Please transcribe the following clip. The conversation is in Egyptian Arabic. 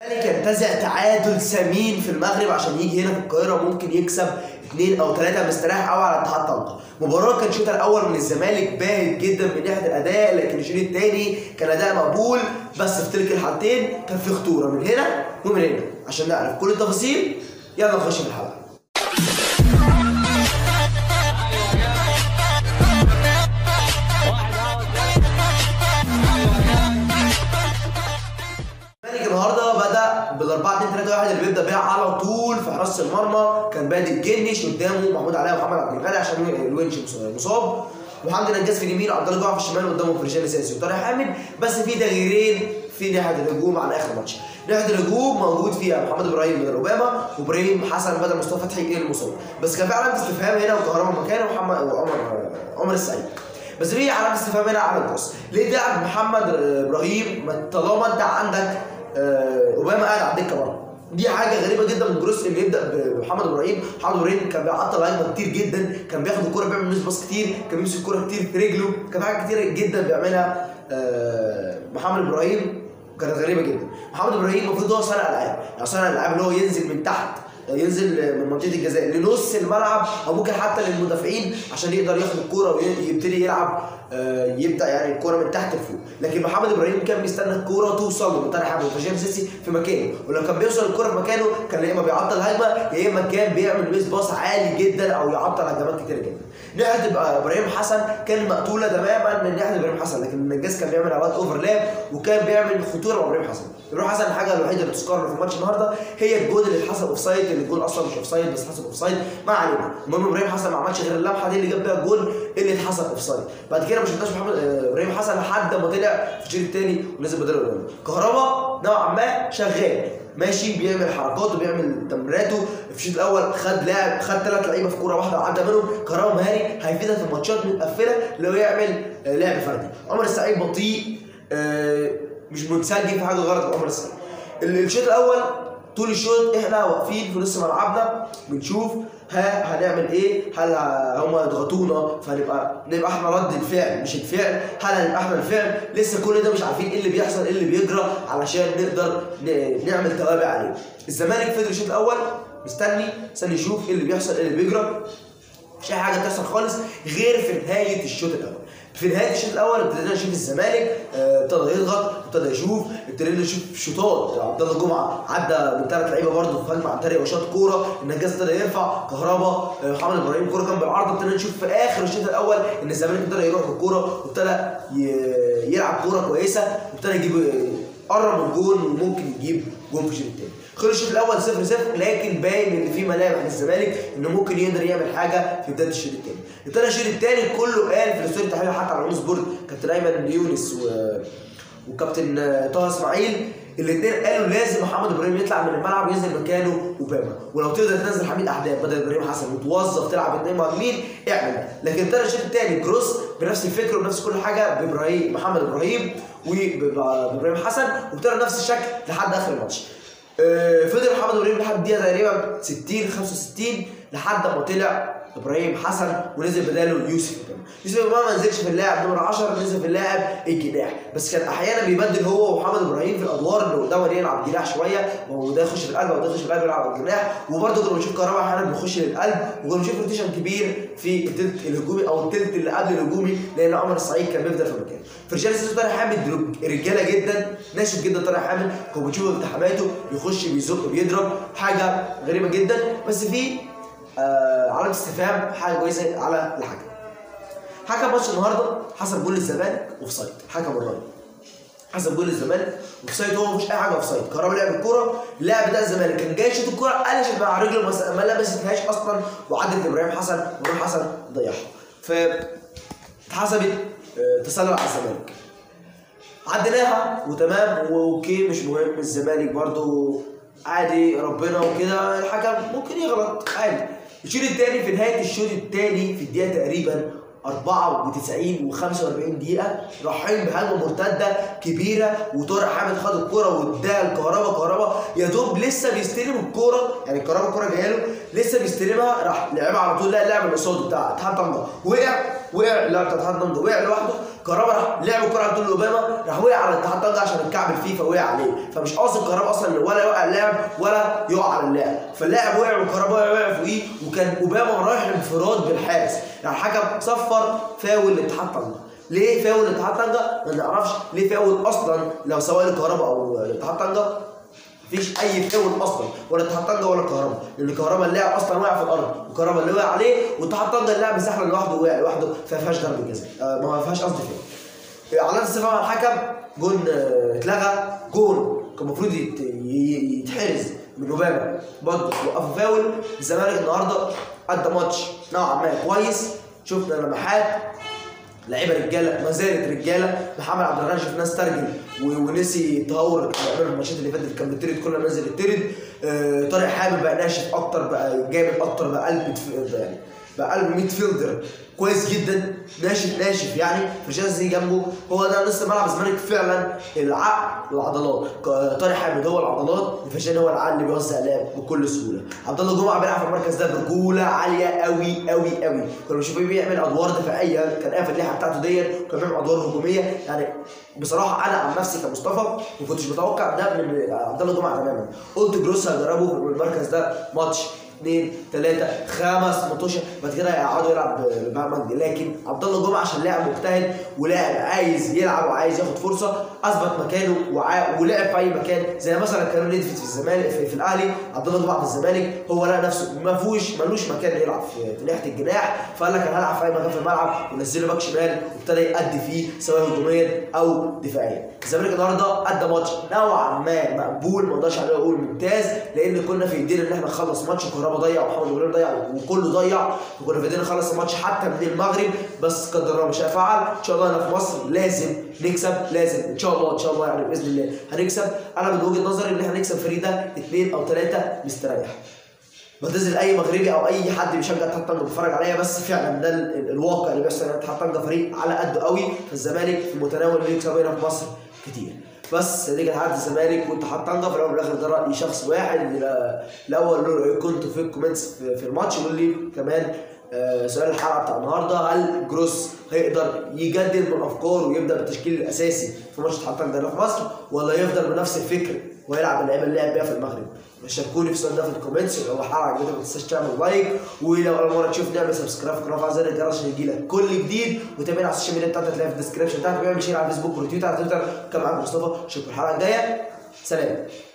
ينتزع تعادل ثمين في المغرب عشان يجي هنا في القاهره ممكن يكسب اثنين او ثلاثه مستريح قوي على اتحاد طنطا مباراه كان الشوط الاول من الزمالك باهت جدا من ناحيه الاداء لكن الشوط الثاني كان اداء مقبول بس في تلك الحالتين كان في خطوره من هنا ومن هنا عشان نعرف كل التفاصيل يلا نخش في الحلقه الزمالك النهارده بدا بال 4 2 3 1 اللي بيبدا بيها على طول في حراسه المرمى كان بادئ جنش قدامه محمود علاء ومحمد عبد الغني عشان الونش مصاب وحمدي نجاز في اليمين وعبد الله جوع في الشمال قدامه فرجاني ساسي وطارق حامد بس في تغييرين في ناحيه الهجوم عن اخر ماتش ناحيه الهجوم موجود فيها محمد ابراهيم بدل اوباما وابراهيم حسن بدل مصطفى فتحي ايه المصاب بس كان في علامه استفهام هنا وكهرباء مكانه ومحمد وعمر عمر السعيد بس في علامه استفهام هنا على الكروس ليه تلعب محمد ابراهيم ما طالما انت عندك آه، اوباما قاعد على الدكه بره دي حاجه غريبه جدا من الجروس اللي يبدا بمحمد ابراهيم محمد ابراهيم كان بيعطل هجمه كتير جدا كان بياخد الكوره بيعمل ميس باص كتير كان بيمسك الكوره كتير في رجله كان في حاجات كتير جدا بيعملها آه، محمد ابراهيم كانت غريبه جدا محمد ابراهيم المفروض هو صانع العاب يعني صانع العاب اللي هو ينزل من تحت ينزل من منطقه الجزاء لنص الملعب او ممكن حتى للمدافعين عشان يقدر ياخد الكوره ويبتدي يلعب آه، يبدا يعني الكوره من تحت لفوق لكن محمد ابراهيم كان بيستنى الكوره توصل له من طارق حامد وفرجان سيسي في مكانه ولو كان بيوصل الكوره في مكانه كان يا اما بيعطل هجمه يا اما كان بيعمل ميس باص عالي جدا او يعطل هجمات كتير جدا ناحيه ابراهيم حسن كان مقتوله تماما من ناحيه ابراهيم حسن لكن النجاز كان بيعمل اوقات اوفرلاب وكان بيعمل خطوره مع ابراهيم حسن ابراهيم حسن الحاجه الوحيده اللي تذكر في الماتش النهارده هي الجول اللي اتحسب اوف سايد اللي الجول اصلا مش اوف سايد بس حسب اوف سايد ما علينا المهم ابراهيم حسن ما عملش غير اللمحه دي اللي جاب بيها الجول اللي اتحسب اوف سايد بعد كده ما شفناش محمد آه، ابراهيم حسن لحد ما طلع في الشوط الثاني ونزل بداله قدامه كهربا نوعا ما شغال ماشي بيعمل حركاته بيعمل تمريراته في الشوط الاول خد لاعب خد ثلاث لعيبه في كوره واحده وعدى منهم كهربا مهاري هيفيدها في الماتشات متقفله لو يعمل آه، لعب فردي عمر السعيد بطيء آه، مش منسجم في حاجه غلط عمر السعيد ال- الشوط الاول طول الشوط احنا واقفين في نص ملعبنا بنشوف ها هنعمل ايه؟ هل هم يضغطونا فنبقى نبقى احنا رد الفعل مش الفعل؟ هل هنبقى احنا الفعل؟ لسه كل ده مش عارفين ايه اللي بيحصل ايه اللي بيجرى علشان نقدر ن- نعمل توابع عليه. الزمالك فضل الشوط الاول مستني مستني يشوف ايه اللي بيحصل ايه اللي بيجرى مش اي حاجه بتحصل خالص غير في نهايه الشوط الاول في نهايه الشوط الاول ابتدينا نشوف الزمالك آه، ابتدى يضغط ابتدى يشوف ابتدينا نشوف شوطات عبد الله جمعه عدى من ثلاث لعيبه برضه في هجمه عن طريق وشاط كوره النجاز ابتدى يرفع كهربا آه، محمد ابراهيم كوره كان بالعرض ابتدينا نشوف في اخر الشوط الاول ان الزمالك ابتدى يروح بالكوره وابتدى ي- يلعب كوره كويسه وابتدى يجيب آه، قرب من جون وممكن يجيب جون في الشوط الثاني خلص الشوط الاول 0 0 لكن باين ان في ملامح للزمالك انه ممكن يقدر يعمل حاجه في بدايه الشوط الثاني ابتدى الشوط الثاني كله قال في الاستوديو التحليلي حتى على اون سبورت كابتن ايمن يونس و... وكابتن آه، طه اسماعيل الاثنين قالوا لازم محمد ابراهيم يطلع من الملعب وينزل مكانه اوباما ولو تقدر تنزل حميد احداث بدل ابراهيم حسن وتوظف تلعب اثنين مهاجمين اعمل ده لكن ابتدى الشوط الثاني جروس بنفس الفكر وبنفس كل حاجه بابراهيم محمد ابراهيم وابراهيم حسن وابتدى نفس الشكل لحد اخر الماتش آه، فضل محمد ابراهيم لحد الدقيقه تقريبا 60 65 لحد ما طلع ابراهيم حسن ونزل بداله يوسف امام يوسف امام ما نزلش في اللاعب نمره 10 نزل في اللاعب الجناح بس كان احيانا بيبدل هو ومحمد ابراهيم في الادوار اللي قدامه يلعب جناح شويه وده يخش في القلب وده يخش في القلب يلعب على الجناح وبرده كنا بنشوف كهرباء احيانا بيخش للقلب وكنا بنشوف روتيشن كبير في التلت الهجومي او التلت اللي قبل الهجومي لان عمر السعيد كان بيفضل في مكانه فرجال سيسو طارق حامد رج- رجاله جدا ناشف جدا طارق حامد كنا بنشوف التحاماته بيخش بيزق بيضرب حاجه غريبه جدا بس في آه علامه استفهام حاجه كويسه على الحكم حكم ماتش النهارده حسب جول الزمالك اوف سايد حكم الراي حسب جول الزمالك اوف سايد هو مفيش اي حاجه اوف سايد كهربا لعب الكوره اللاعب بتاع الزمالك كان جاي يشوط الكوره قلشت مع رجله ما س- ما لمستهاش اصلا وعدت ابراهيم حسن وابراهيم حسن ضيعها ف اتحسبت آه، تسلل على الزمالك عديناها وتمام واوكي مش مهم الزمالك برضو عادي ربنا وكده الحكم ممكن يغلط عادي الشوط الثاني في نهايه الشوط الثاني في الدقيقه تقريبا 94 و45 دقيقة رايحين بهجمة مرتدة كبيرة وطارق حامد خد الكرة واداها لكهربا كهربا يا دوب لسه بيستلم الكوره يعني الكهرباء الكوره جايه له لسه بيستلمها راح لعبها على طول لا اللاعب اللي قصاده بتاع اتحاد طنجه وقع وقع اللاعب بتاع اتحاد طنجه وقع لوحده كهربا راح لعب الكوره على طول لاوباما راح وقع على اتحاد طنجه عشان الكعب الفيفا وقع عليه فمش قاصد كهربا اصلا ولا يوقع اللاعب ولا يقع على اللاعب فاللاعب وقع وكهربا وقع فوقيه وكان اوباما رايح انفراد بالحارس يعني الحكم صفر فاول لاتحاد طنجه ليه فاول لاتحاد طنجه؟ ما نعرفش ليه فاول اصلا لو سواء الكهرباء او اتحاد طنجه مفيش اي فاول اصلا ولا اتحاد طنجه ولا الكهرباء لان الكهرباء اللاعب اصلا واقع في الارض والكهرباء اللي وقع عليه واتحاد طنجه اللاعب مسحله لوحده وقع لوحده فما فيهاش ضربه جزاء آه ما فيهاش قصدي فاول علامه استفهام على الحكم جون آه، اتلغى جون كان المفروض يت- ي- يتحرز من اوباما برضه وقفوا فاول الزمالك النهارده ادى ماتش نوعا ما كويس شفنا لمحات لعيبه رجاله ما زالت رجاله محمد عبد الغني شفناه استرجل و- ونسي التهور اللي كان بيعمله في الماتشات اللي فاتت كان بيطرد كل ما نزل يطرد آه، طارق حامد بقى ناشف اكتر بقى جامد اكتر بقى قلب ميدف- يعني بقى قلب ميد فيلدر كويس جدا ناشف ناشف يعني فشازي جنبه هو ده نص ملعب الزمالك فعلا العقل والعضلات ك- طارق حامد هو العضلات وفشان هو العقل اللي بيوزع لعب بكل سهوله عبد الله جمعه بيلعب في المركز ده برجوله عاليه قوي قوي قوي كنا بنشوفه بيعمل ادوار دفاعيه كان قافل الليحه بتاعته ديت وكان بيعمل ادوار هجوميه يعني بصراحه انا عن نفسي كمصطفى ما كنتش متوقع ده من عبد الله جمعه تماما قلت جروس هيجربه في المركز ده ماتش اثنين ثلاثة خمس ماتشات بعد كده هيقعدوا يلعب مع مجدي لكن عبد الله جمعه عشان لاعب مجتهد ولاعب عايز يلعب وعايز ياخد فرصة اثبت مكانه وع... ولعب في اي مكان زي مثلا كانوا ندفت في الزمالك في, في الاهلي عبد الله جمعه في الزمالك هو لقى نفسه ما فيهوش ملوش مكان يلعب في, في ناحية الجناح فقال لك انا هلعب في اي مكان في الملعب ونزله باك شمال وابتدى يأدي فيه سواء هجوميا او دفاعيا الزمالك النهارده ادى ماتش نوعا ما مقبول ما اقدرش عليه اقول ممتاز لان كنا في ايدينا ان احنا نخلص ماتش كهربا ضيع ومحمد ابراهيم ضيع وكله ضيع وكنا في ايدينا نخلص الماتش حتى من المغرب بس قدر الله مش هيفعل ان شاء الله هنا في مصر لازم نكسب لازم ان شاء الله ان شاء الله يعني باذن الله هنكسب انا من وجهه نظري ان احنا نكسب فريق ده اثنين او ثلاثه مستريح بعتذر لاي مغربي او اي حد بيشجع اتحاد طنجه بيتفرج عليا بس فعلا ده ال- ال- الواقع اللي بيحصل اتحاد طنجه فريق على قده قوي فالزمالك في المتناول انه يكسب هنا في مصر كتير بس دي كانت حاله الزمالك واتحاد طنجه في الاول والاخر ده راي شخص واحد لا- الاول له رايكم كنتوا في الكومنتس في في الماتش قول لي كمان آه، سؤال الحلقه بتاع النهارده هل جروس هيقدر يجدد من افكاره ويبدا بالتشكيل الاساسي في ماتش اتحاد طنجه هنا في مصر ولا يفضل بنفس الفكر ويلعب اللعيبه اللي لعب بيها في المغرب شاركوني في السؤال ده في الكومنتس لو الحلقه عجبتك ما تنساش تعمل لايك ولو اول مره تشوفني اعمل سبسكرايب في القناه وفعل زر الجرس عشان يجيلك كل جديد وتابعنا على السوشيال ميديا بتاعتي هتلاقيها في الديسكربشن تحت وبيعمل شير على الفيسبوك وتويتر على تويتر كان معاكم مصطفى اشوفكم الحلقه الجايه سلام